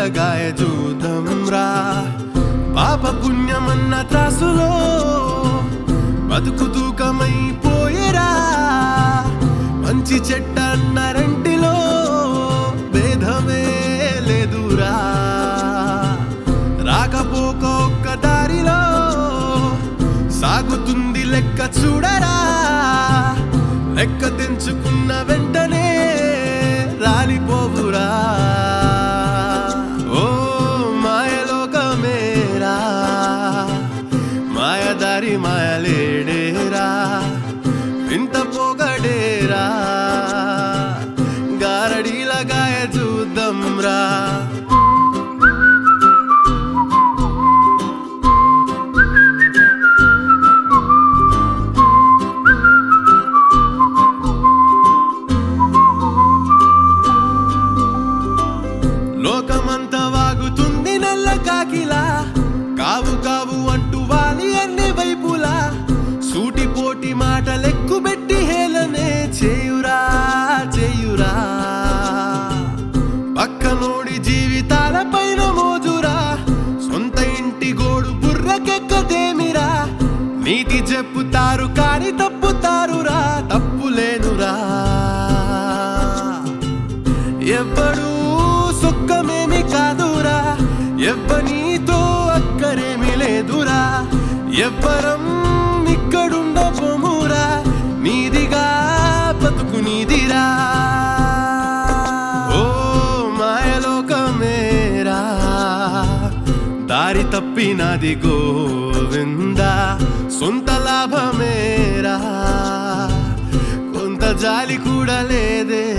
గాయ చూద్దాం రా పాప పుణ్యమన్న త్రాసులో బతుకు తూకమైపోయేరా మంచి చెడ్డ అన్న రెంటిలో భేదమే లేదురా రాకపోక ఒక్క దారిలో సాగుతుంది లెక్క చూడరా లెక్క తెంచుకున్న వెంటనే రాలిపోవురా ఓ మాయలోకమేరా మాయదారి మాయలేడేరా వింత పోగడేరా గారడీల గాయ చూద్దాం రా లోకమంతా వాగుతుంది నల్ల కాకిలా కావు కావు అంటూ వాలి అన్ని వైపులా సూటిపోటి మాటలెక్కు పెట్టి హేళనే చేయురా చేయురా పక్కనోడి జీవితాల పైన మోజురా సొంత ఇంటి గోడు బుర్రకెక్కదేమిరా నీతి చెప్పుతారు కాని తప్పుతారురా తప్పులేనురా ఎవ్వడూ సుఖమేమి కాదురా ఎవ్వనీతో అక్కరేమి లేదురా ఎవ్వరం ఇక్కడుండ పొమురా నీదిగా బతుకు నీదిరా ఓ మాయలోకమేరా దారి తప్పినది గోవిందా సొంత లాభమేరా కొంత జాలి కూడా లేదే